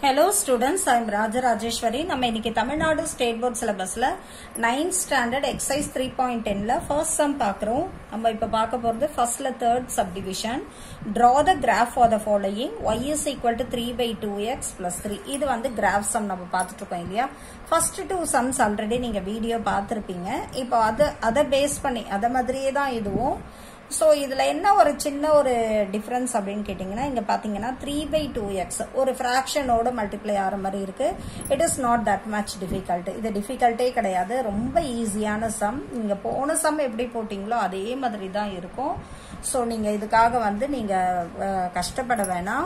hello students I'm Rajarajeswari நம்ம இன்னைக்கு Tamil Nadu state board சிலபஸ்ல ninth standard exercise three point டென்ல ஃபர்ஸ்ட் சம் பார்க்குறோம் நம்ம இப்போ பார்க்க போகிறது ஃபர்ஸ்ட்ல third subdivision draw the graph for the following y is equal to three by two x plus three இது வந்து கிராஃப் சம் நம்ம பார்த்துட்டு இருக்கோம் இல்லையா ஃபர்ஸ்ட் டூ சம்ஸ் ஆல்ரெடி நீங்கள் வீடியோ பார்த்துருப்பீங்க இப்போ அதை அதை பேஸ் பண்ணி அதை மாதிரியே தான் இதுவும் ஸோ இதில் என்ன ஒரு சின்ன ஒரு டிஃப்ரென்ஸ் அப்படின்னு கேட்டிங்கன்னா இங்கே பார்த்தீங்கன்னா த்ரீ பை டூ எக்ஸ் ஒரு ஃப்ராக்ஷனோட மல்டிப்ளை ஆகிற மாதிரி இருக்கு it is not that much difficult இது டிஃபிகல்ட்டே கிடையாது ரொம்ப ஈஸியான சம் நீங்கள் போன சம் எப்படி போட்டிங்களோ அதே மாதிரி தான் இருக்கும் ஸோ நீங்கள் இதுக்காக வந்து நீங்கள் கஷ்டப்பட வேணாம்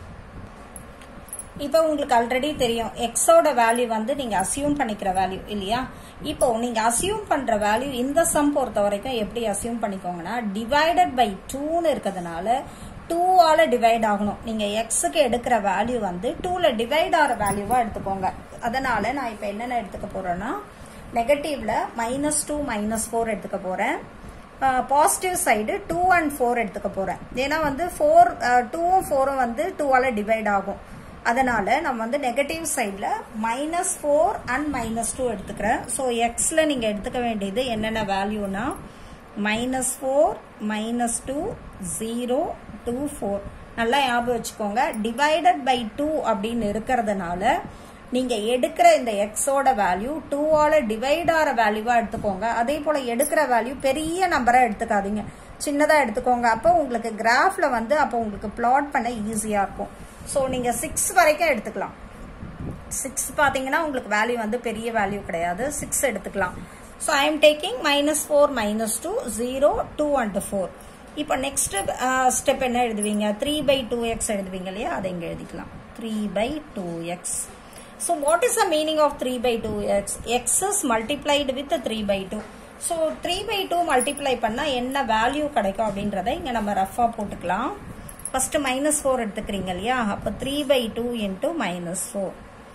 இப்போ உங்களுக்கு ஆல்ரெடி தெரியும் எக்ஸோட வேல்யூ வந்து நீங்க அசியூம் பண்ணிக்கிற வேல்யூ இல்லையா இப்போ நீங்க அசியூம் பண்ற வேல்யூ இந்த சம் பொறுத்த வரைக்கும் எப்படி அசியூம் பண்ணிக்கோங்கன்னா டிவைடட் பை டூன்னு இருக்கிறதுனால டூவால டிவைட் ஆகணும் நீங்க எக்ஸுக்கு எடுக்கிற வேல்யூ வந்து டூல டிவைட் ஆகிற வேல்யூவா எடுத்துக்கோங்க அதனால நான் இப்போ என்னென்ன எடுத்துக்க போறேன்னா நெகட்டிவ்ல மைனஸ் டூ மைனஸ் ஃபோர் எடுத்துக்க போறேன் positive side two and four எடுத்துக்க போறேன் ஏன்னா வந்து ஃபோர் டூவும் ஃபோரும் வந்து டூவால டிவைட் ஆகும் அதனால நம்ம வந்து நெகட்டிவ் சைடில் minus four and minus two எடுத்துக்கிறேன் ஸோ எக்ஸில் நீங்கள் எடுத்துக்க வேண்டியது என்னென்ன வேல்யூனா minus four minus two zero two four நல்லா ஞாபகம் வச்சுக்கோங்க டிவைடட் பை டூ அப்படின்னு இருக்கிறதுனால நீங்கள் எடுக்கிற இந்த எக்ஸோட வேல்யூ டூவால் டிவைட் ஆகிற வேல்யூவாக எடுத்துக்கோங்க அதே போல் எடுக்கிற வேல்யூ பெரிய நம்பராக எடுத்துக்காதீங்க சின்னதாக எடுத்துக்கோங்க அப்போ உங்களுக்கு கிராஃபில் வந்து அப்போ உங்களுக்கு பிளாட் பண்ண ஈஸியாக இருக்கும் ஸோ நீங்கள் சிக்ஸ் வரைக்கும் எடுத்துக்கலாம் சிக்ஸ் பார்த்தீங்கன்னா உங்களுக்கு வேல்யூ வந்து பெரிய வேல்யூ கிடையாது சிக்ஸ் எடுத்துக்கலாம் so I am taking minus four minus two zero two and four இப்போ நெக்ஸ்ட் ஸ்டெப் என்ன எழுதுவீங்க த்ரீ பை டூ எக்ஸ் எழுதுவீங்க இல்லையா அதை இங்கே எழுதிக்கலாம் three by two x so what is the meaning of three by two x x is multiplied with three by two so three by two multiply பண்ணால் என்ன value கிடைக்கும் அப்படின்றத இங்கே நம்ம ரஃபாக போட்டுக்கலாம் ஃபர்ஸ்ட் மைனஸ் ஃபோர் எடுத்துக்கிறீங்க இல்லையா அப்போ three by two into minus four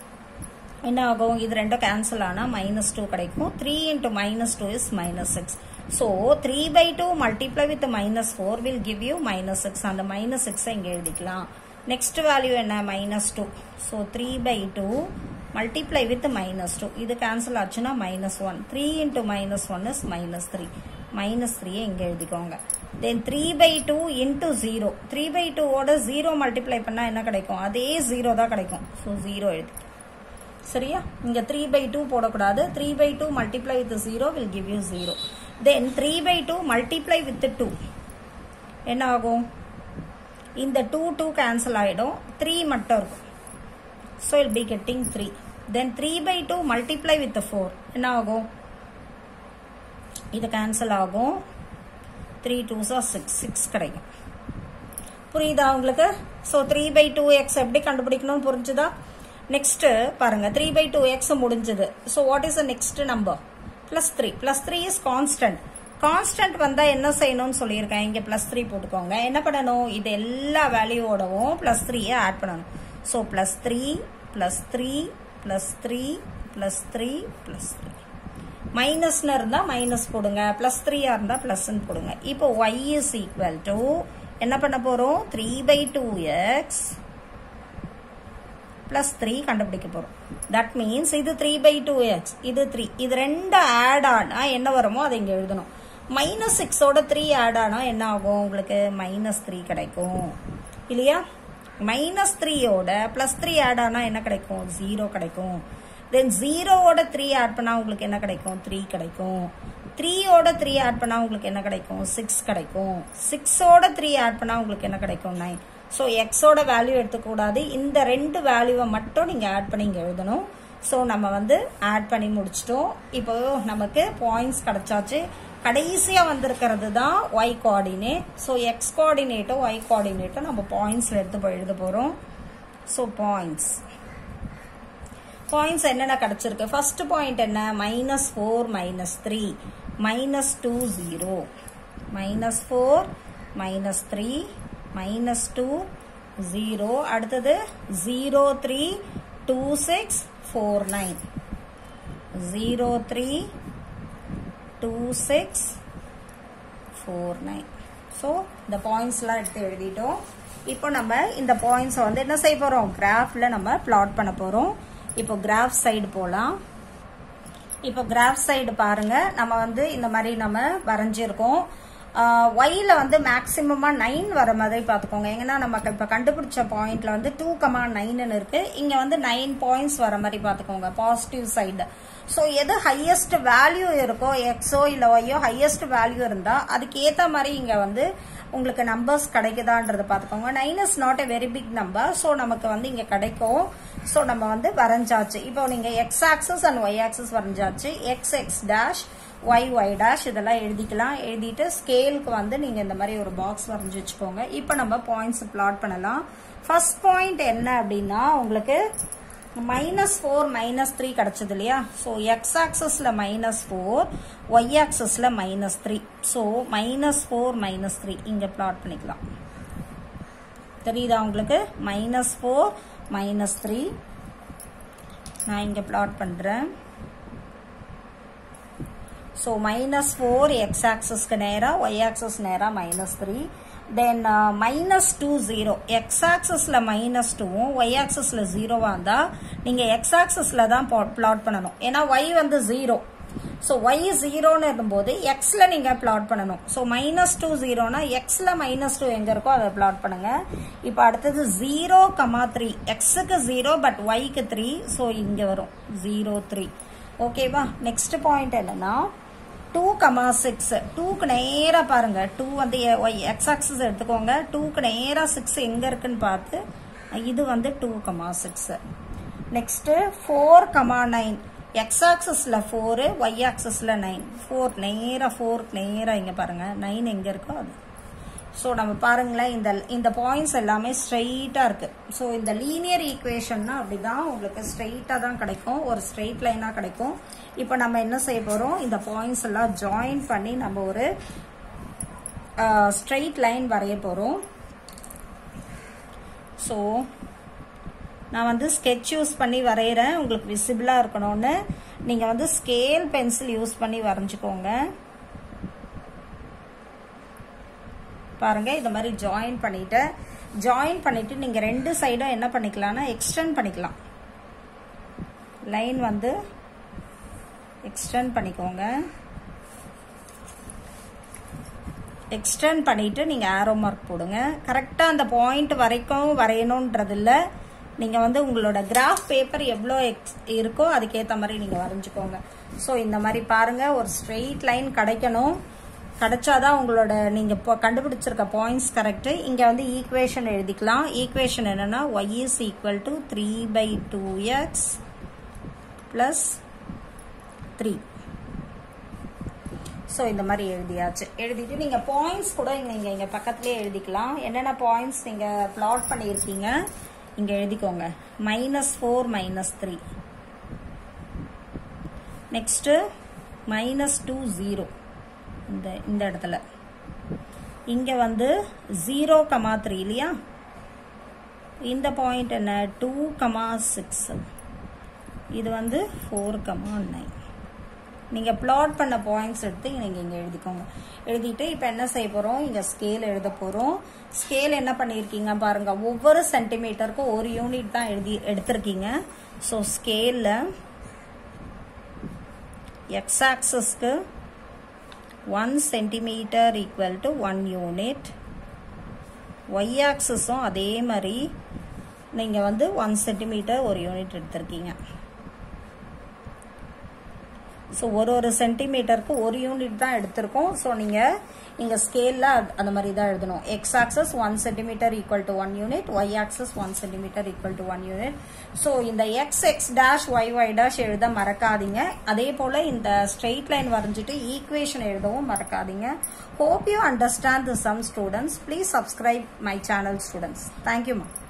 என்ன ஆகும் இது ரெண்டும் கேன்சல் ஆனால் மைனஸ் டூ கிடைக்கும் three into minus two is minus six so three by two multiply with minus four will give you minus six அந்த மைனஸ் சிக்ஸை இங்கே எழுதிக்கலாம் நெக்ஸ்ட் வேல்யூ என்ன minus two so three by two multiply with minus two இது cancel ஆச்சுன்னா minus one three into minus one is minus three minus த்ரீயை இங்கே எழுதிக்கோங்க then three by two into zero three by டூவோட zero multiply பண்ணால் என்ன கிடைக்கும் அதே ஜீரோ தான் கிடைக்கும் ஸோ ஜீரோ எழுதி சரியா இங்கே த்ரீ பை டூ போடக்கூடாது three by two multiply with zero will give you zero then three by two multiply with two என்ன ஆகும் இந்த டூ டூ கேன்சல் ஆகிடும் த்ரீ மட்டும் இருக்கும் so we'll be getting three then three by two multiply with four என்ன ஆகும் இது cancel ஆகும் த்ரீ டூஸா சிக்ஸ் சிக்ஸ் கிடைக்கும் புரியுதா உங்களுக்கு so three by two x எப்படி கண்டுபிடிக்கணும்னு புரிஞ்சுதா நெக்ஸ்ட் பாருங்க த்ரீ பை டூ எக்ஸ் முடிஞ்சது so what is the next number plus three plus three is constant constant வந்தா என்ன செய்யணும்னு சொல்லியிருக்கேன் இங்க பிளஸ் த்ரீ போட்டுக்கோங்க என்ன பண்ணணும் இது எல்லா வேல்யூவோடவும் பிளஸ் த்ரீயை ஆட் பண்ணணும் so plus three plus three plus three plus three plus three மைனஸ்னு இருந்தால் மைனஸ் போடுங்க ப்ளஸ் த்ரீயாக இருந்தால் ப்ளஸ்ன்னு போடுங்க இப்போ ஒய் இஸ் ஈக்குவல் டு என்ன பண்ண போகிறோம் three by two x plus three கண்டுபிடிக்க போகிறோம் தட் மீன்ஸ் இது த்ரீ பை டூ எக்ஸ் இது த்ரீ இது ரெண்டு ஆட் ஆனால் என்ன வருமோ அதை இங்கே எழுதணும் மைனஸ் சிக்ஸோட த்ரீ ஆட் ஆனால் என்ன ஆகும் உங்களுக்கு மைனஸ் த்ரீ கிடைக்கும் இல்லையா மைனஸ் த்ரீயோட ப்ளஸ் த்ரீ ஆட் ஆனால் என்ன கிடைக்கும் ஜீரோ கிடைக்கும் தென் ஜீரோவோட த்ரீ ஆட் பண்ணால் உங்களுக்கு என்ன கிடைக்கும் த்ரீ கிடைக்கும் த்ரீயோட த்ரீ ஆட் பண்ணால் உங்களுக்கு என்ன கிடைக்கும் சிக்ஸ் கிடைக்கும் சிக்ஸோட த்ரீ ஆட் பண்ணால் உங்களுக்கு என்ன கிடைக்கும் நைன் ஸோ எக்ஸோட வேல்யூ எடுத்துக்கூடாது இந்த ரெண்டு வேல்யூவை மட்டும் நீங்கள் ஆட் பண்ணி இங்கே எழுதணும் ஸோ நம்ம வந்து ஆட் பண்ணி முடிச்சிட்டோம் இப்போ நமக்கு பாயிண்ட்ஸ் கிடைச்சாச்சு கடைசியாக வந்திருக்கிறது தான் ஒய் கோஆர்டினேட் ஸோ எக்ஸ் கோஆர்டினேட்டோ ஒய் கோஆர்டினேட்டோ நம்ம பாயிண்ட்ஸில் எடுத்து போய் எழுத போகிறோம் ஸோ பாயிண்ட்ஸ் பாயிண்ட்ஸ் என்னென்ன கிடைச்சிருக்கு ஃபர்ஸ்ட் பாயிண்ட் என்ன minus four minus three minus two zero minus four minus three minus two zero அடுத்தது zero three two six four nine zero three two six four nine so இந்த பாயிண்ட்ஸ்லாம் எடுத்து எழுதிட்டோம் இப்போ நம்ம இந்த பாயிண்ட்ஸை வந்து என்ன செய்ய போகிறோம் கிராஃபில் நம்ம பிளாட் பண்ண போகிறோம் இப்போ கிராஃப் சைடு போகலாம் இப்போ கிராஃப் சைடு பாருங்க நம்ம வந்து இந்த மாதிரி நம்ம வரைஞ்சிருக்கோம் ஒய்ல வந்து மேக்சிமமா நைன் வர மாதிரி பார்த்துக்கோங்க எங்கன்னா நம்ம இப்போ கண்டுபிடிச்ச பாயிண்ட்ல வந்து டூ கமா நைன்னு இருக்கு இங்க வந்து நைன் பாயிண்ட்ஸ் வர மாதிரி பார்த்துக்கோங்க பாசிட்டிவ் சைடு ஸோ எது ஹையஸ்ட் வேல்யூ இருக்கோ எக்ஸோ இல்லை ஒய்யோ ஹையஸ்ட் வேல்யூ இருந்தா அதுக்கு ஏற்ற மாதிரி இங்க வந்து உங்களுக்கு நம்பர்ஸ் கிடைக்குதான்றதை பார்த்துக்கோங்க nine is not a very big number so நமக்கு வந்து இங்கே கிடைக்கும் ஸோ நம்ம வந்து வரைஞ்சாச்சு இப்போ நீங்கள் x axis and y axis வரைஞ்சாச்சு x x dash y y dash இதெல்லாம் எழுதிக்கலாம் எழுதிட்டு ஸ்கேலுக்கு வந்து நீங்கள் இந்த மாதிரி ஒரு பாக்ஸ் வரைஞ்சி வச்சுக்கோங்க இப்போ நம்ம பாயிண்ட்ஸ் பிளாட் பண்ணலாம் ஃபர்ஸ்ட் பாயிண்ட் என்ன அப்படின்னா உங்களுக்கு மைனஸ் ஃபோர் மைனஸ் த்ரீ கிடைச்சது இல்லையா ஸோ எக்ஸ் ஆக்சஸில் மைனஸ் ஃபோர் ஒய் ஆக்சஸில் minus three so minus four minus three இங்கே பிளாட் பண்ணிக்கலாம் தெரியுதா உங்களுக்கு மைனஸ் ஃபோர் மைனஸ் த்ரீ நான் இங்கே பிளாட் பண்ணுறேன் ஸோ மைனஸ் ஃபோர் எக்ஸ் ஆக்சஸ்க்கு நேராக ஒய் ஆக்சஸ் நேராக minus three then minus two zero x ஆக்சஸில் மைனஸ் டூவும் ஒய் ஆக்சஸில் ஜீரோவாக இருந்தால் நீங்கள் எக்ஸ் ஆக்சஸில் தான் பிளாட் பண்ணணும் ஏன்னா ஒய் வந்து ஜீரோ ஸோ ஒய் ஜீரோன்னு இருக்கும்போது எக்ஸில் நீங்கள் பிளாட் பண்ணணும் ஸோ மைனஸ் டூ ஜீரோனா எக்ஸில் மைனஸ் டூ எங்கே இருக்கோ அதை பிளாட் பண்ணுங்க இப்போ அடுத்தது ஜீரோ கமா த்ரீ எக்ஸுக்கு ஜீரோ பட் ஒய்க்கு த்ரீ ஸோ இங்கே வரும் ஜீரோ த்ரீ ஓகேவா நெக்ஸ்ட் பாயிண்ட் என்னன்னா டூ கமா சிக்ஸ் டூக்கு நேராக பாருங்க டூ வந்து ஒய் எக்ஸ் ஆக்சஸ் எடுத்துக்கோங்க டூக்கு நேராக சிக்ஸ் எங்கே இருக்குன்னு பார்த்து இது வந்து two comma six next four comma nine x ஆக்சஸில் ஃபோரு ஒய் ஆக்சஸில் நைன் ஃபோர் நேராக ஃபோருக்கு நேராக இங்கே பாருங்கள் நைன் எங்கே இருக்கோ அது ஸோ நம்ம பாருங்களேன் இந்த இந்த பாயிண்ட்ஸ் எல்லாமே ஸ்ட்ரெயிட்டாக இருக்குது ஸோ இந்த லீனியர் ஈக்குவேஷன்னா அப்படி தான் உங்களுக்கு ஸ்ட்ரெயிட்டாக தான் கிடைக்கும் ஒரு ஸ்ட்ரெயிட் லைனாக கிடைக்கும் இப்போ நம்ம என்ன செய்ய போகிறோம் இந்த பாயிண்ட்ஸ் எல்லாம் ஜாயின் பண்ணி நம்ம ஒரு ஸ்ட்ரெயிட் லைன் வரைய போகிறோம் ஸோ நான் வந்து ஸ்கெட்ச் யூஸ் பண்ணி வரைகிறேன் உங்களுக்கு விசிபிளாக இருக்கணும்னு நீங்கள் வந்து ஸ்கேல் பென்சில் யூஸ் பண்ணி வரைஞ்சிக்கோங்க பாருங்க இந்த மாதிரி ஜாயின் பண்ணிட்டு ஜாயின் பண்ணிட்டு நீங்க ரெண்டு சைடும் என்ன பண்ணிக்கலாம்னா எக்ஸ்டெண்ட் பண்ணிக்கலாம் லைன் வந்து எக்ஸ்டெண்ட் பண்ணிக்கோங்க எக்ஸ்டெண்ட் பண்ணிட்டு நீங்க ஆரோ மார்க் போடுங்க கரெக்டா அந்த பாயிண்ட் வரைக்கும் வரையணுன்றது இல்லை நீங்க வந்து உங்களோட கிராஃப் பேப்பர் எவ்வளோ எக்ஸ் இருக்கோ அதுக்கேற்ற மாதிரி நீங்க வரைஞ்சிக்கோங்க ஸோ இந்த மாதிரி பாருங்க ஒரு ஸ்ட்ரெயிட் லைன் கிடைக்கணும் கிடைச்சாதான் உங்களோட நீங்க இப்போ கண்டுபிடிச்சிருக்க பாயிண்ட்ஸ் கரெக்ட் இங்க வந்து ஈக்குவேஷன் எழுதிக்கலாம் ஈக்குவேஷன் என்னன்னா y is equal to three by two x plus three so இந்த மாதிரி எழுதியாச்சு எழுதிட்டு நீங்க பாயிண்ட்ஸ் கூட இங்க இங்க இங்க பக்கத்துலயே எழுதிக்கலாம் என்னென்ன பாயிண்ட்ஸ் நீங்க பிளாட் பண்ணியிருக்கீங்க இங்க எழுதிக்கோங்க minus four minus three next minus two zero இந்த இந்த இடத்துல இங்க வந்து ஜீரோ கமா த்ரீ இல்லையா இந்த பாயிண்ட் என்ன டூ கமா சிக்ஸ் இது வந்து ஃபோர் கமா நைன் நீங்கள் பிளாட் பண்ண பாயிண்ட்ஸ் எடுத்து நீங்கள் இங்கே எழுதிக்கோங்க எழுதிட்டு இப்போ என்ன செய்ய போகிறோம் இங்கே ஸ்கேல் எழுத போகிறோம் ஸ்கேல் என்ன பண்ணியிருக்கீங்க பாருங்க ஒவ்வொரு சென்டிமீட்டருக்கும் ஒரு யூனிட் தான் எழுதி எடுத்திருக்கீங்க ஸோ ஸ்கேலில் எக்ஸ் ஆக்சஸ்க்கு one centimetre equal to one unit y ஆக்சஸும் அதே மாதிரி நீங்கள் வந்து ஒன் சென்டிமீட்டர் ஒரு யூனிட் எடுத்திருக்கீங்க ஸோ ஒரு ஒரு சென்டிமீட்டருக்கு ஒரு யூனிட் தான் எடுத்திருக்கோம் ஸோ நீங்கள் இங்கே ஸ்கேலில் அந்த மாதிரி தான் எழுதணும் x axis one centimetre equal to one unit y axis one centimetre equal to one unit so இந்த x x dash y y dash எழுத மறக்காதீங்க அதே போல் இந்த ஸ்ட்ரெயிட் லைன் வரைஞ்சிட்டு ஈக்குவேஷன் எழுதவும் மறக்காதீங்க hope you understand the sum students please subscribe my channel students thank you மா